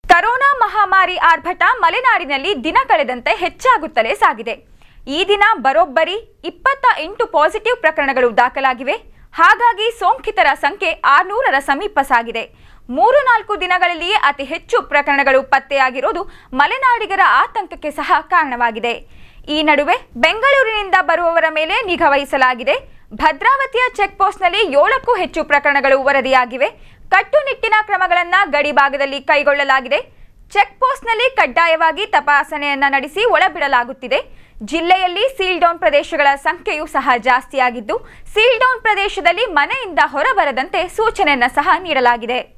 corona ಮಹಾಮಾರಿ ಆರ್ಭಟ ಮಲೆನಾಡಿನಲ್ಲಿ ದಿನ ಕಳೆದಂತೆ ಹೆಚ್ಚಾಗುತ್ತಲೇ ಸಾಗಿದೆ ಈ ದಿನ ಬರೋಬ್ಬರಿ ಇಪ್ಪತ್ತ ಎಂಟು ಪಾಸಿಟಿವ್ ಪ್ರಕರಣಗಳು ದಾಖಲಾಗಿವೆ ಹಾಗಾಗಿ ಸೋಂಕಿತರ ಸಂಖ್ಯೆ ಆರ್ನೂರರ ಸಮೀಪ ಸಾಗಿದೆ ಮೂರು ನಾಲ್ಕು ದಿನಗಳಲ್ಲಿಯೇ ಅತಿ ಹೆಚ್ಚು ಪ್ರಕರಣಗಳು ಪತ್ತೆಯಾಗಿರೋದು ಮಲೆನಾಡಿಗರ ಆತಂಕಕ್ಕೆ ಸಹ ಕಾರಣವಾಗಿದೆ ಈ ನಡುವೆ ಬೆಂಗಳೂರಿನಿಂದ ಬರುವವರ ಮೇಲೆ ನಿಗಾ ವಹಿಸಲಾಗಿದೆ ಭದ್ರಾವತಿಯ ಚೆಕ್ ಪೋಸ್ಟ್ನಲ್ಲಿ ಏಳಕ್ಕೂ ಹೆಚ್ಚು ಪ್ರಕರಣಗಳು ವರದಿಯಾಗಿವೆ ಕಟ್ಟುನಿಟ್ಟಿನ ಕ್ರಮಗಳನ್ನು ಗಡಿ ಭಾಗದಲ್ಲಿ ಕೈಗೊಳ್ಳಲಾಗಿದೆ ಚೆಕ್ ಪೋಸ್ಟ್ನಲ್ಲಿ ಕಡ್ಡಾಯವಾಗಿ ತಪಾಸಣೆಯನ್ನ ನಡೆಸಿ ಒಳಬಿಡಲಾಗುತ್ತಿದೆ ಜಿಲ್ಲೆಯಲ್ಲಿ ಸೀಲ್ ಡೌನ್ ಪ್ರದೇಶಗಳ ಸಂಖ್ಯೆಯೂ ಸಹ ಜಾಸ್ತಿಯಾಗಿದ್ದು ಸೀಲ್ ಡೌನ್ ಪ್ರದೇಶದಲ್ಲಿ ಮನೆಯಿಂದ ಹೊರಬರದಂತೆ ಸೂಚನೆಯನ್ನ ಸಹ ನೀಡಲಾಗಿದೆ